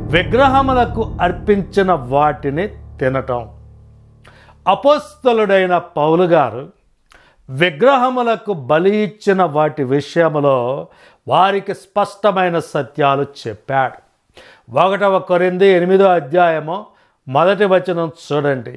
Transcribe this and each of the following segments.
విగ్రహములకు అర్పించిన వాటిని తినటం అపోస్తలుడైన పౌలు గారు విగ్రహములకు బలి ఇచ్చిన వాటి విషయంలో వారికి స్పష్టమైన సత్యాలు చెప్పాడు ఒకటవ కొరింది ఎనిమిదో అధ్యాయము మొదటి వచనం చూడండి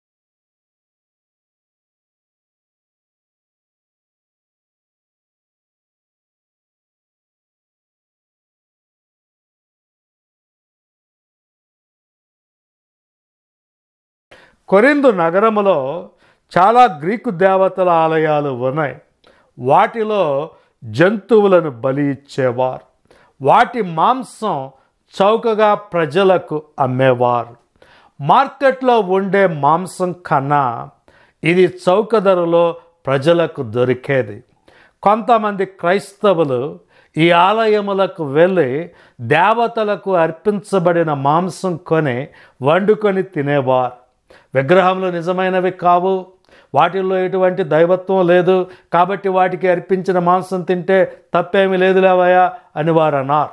కొరిందు నగరములో చాలా గ్రీకు దేవతల ఆలయాలు ఉన్నాయి వాటిలో జంతువులను బలి ఇచ్చేవారు వాటి మాంసం చౌకగా ప్రజలకు అమ్మేవారు మార్కెట్లో ఉండే మాంసం కన్నా ఇది చౌక ధరలో ప్రజలకు దొరికేది కొంతమంది క్రైస్తవులు ఈ ఆలయములకు వెళ్ళి దేవతలకు అర్పించబడిన మాంసం కొని వండుకొని తినేవారు విగ్రహములు నిజమైనవి కావు వాటిల్లో ఎటువంటి దైవత్వం లేదు కాబట్టి వాటికి అర్పించిన మాంసం తింటే తప్పేమీ లేదు లేవయా అని వారు అన్నారు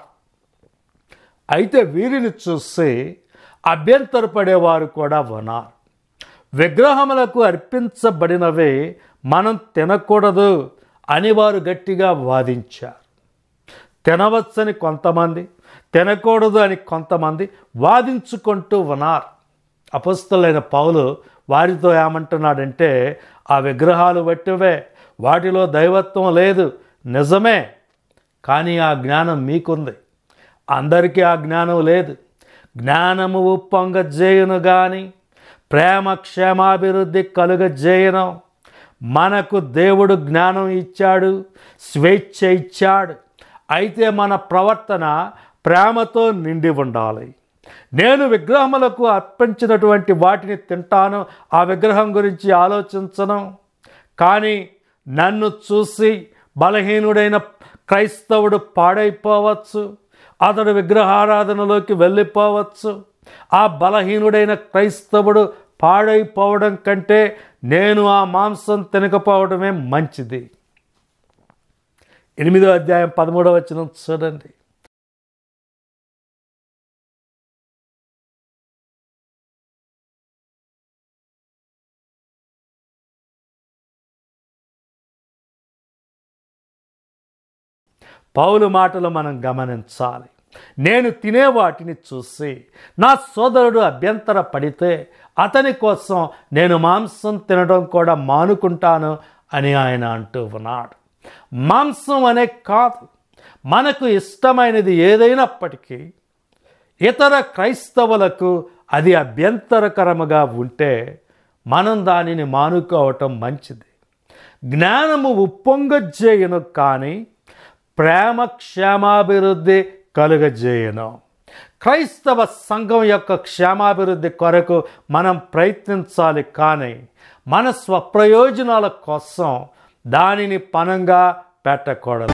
అయితే వీరిని చూసి అభ్యంతరపడేవారు కూడా ఉన్నారు విగ్రహములకు అర్పించబడినవి మనం తినకూడదు అని వారు గట్టిగా వాదించారు తినవచ్చని కొంతమంది తినకూడదు అని కొంతమంది వాదించుకుంటూ ఉన్నారు అపస్తులైన పౌలు వారితో ఏమంటున్నాడంటే ఆ విగ్రహాలు వట్టివే వాటిలో దైవత్వం లేదు నిజమే కానీ ఆ జ్ఞానం మీకుంది అందరికీ ఆ జ్ఞానం లేదు జ్ఞానము ఉప్పొంగజేయును కానీ ప్రేమ క్షేమాభివృద్ధి కలుగజేయను మనకు దేవుడు జ్ఞానం ఇచ్చాడు స్వేచ్ఛ ఇచ్చాడు అయితే మన ప్రవర్తన ప్రేమతో నిండి ఉండాలి నేను విగ్రహములకు అర్పించినటువంటి వాటిని తింటాను ఆ విగ్రహం గురించి ఆలోచించను కానీ నన్ను చూసి బలహీనుడైన క్రైస్తవుడు పాడైపోవచ్చు అతడు విగ్రహారాధనలోకి వెళ్ళిపోవచ్చు ఆ బలహీనుడైన క్రైస్తవుడు పాడైపోవడం కంటే నేను ఆ మాంసం తినకపోవడమే మంచిది ఎనిమిదో అధ్యాయం పదమూడవ వచనం చూడండి పౌలు మాటలు మనం గమనించాలి నేను తినే వాటిని చూసి నా సోదరుడు అభ్యంతర పడితే అతని కోసం నేను మాంసం తినడం కూడా మానుకుంటాను అని ఆయన అంటూ ఉన్నాడు మాంసం అనే కాదు మనకు ఇష్టమైనది ఏదైనప్పటికీ ఇతర క్రైస్తవులకు అది అభ్యంతరకరముగా ఉంటే మనం దానిని మానుకోవటం మంచిది జ్ఞానము ఉప్పొంగజేయను కానీ ప్రేమ క్షేమాభివృద్ధి కలుగజేయను క్రైస్తవ సంఘం యొక్క క్షేమాభివృద్ధి కొరకు మనం ప్రయత్నించాలి కానీ మన స్వప్రయోజనాల కోసం దానిని పనంగా పెట్టకూడదు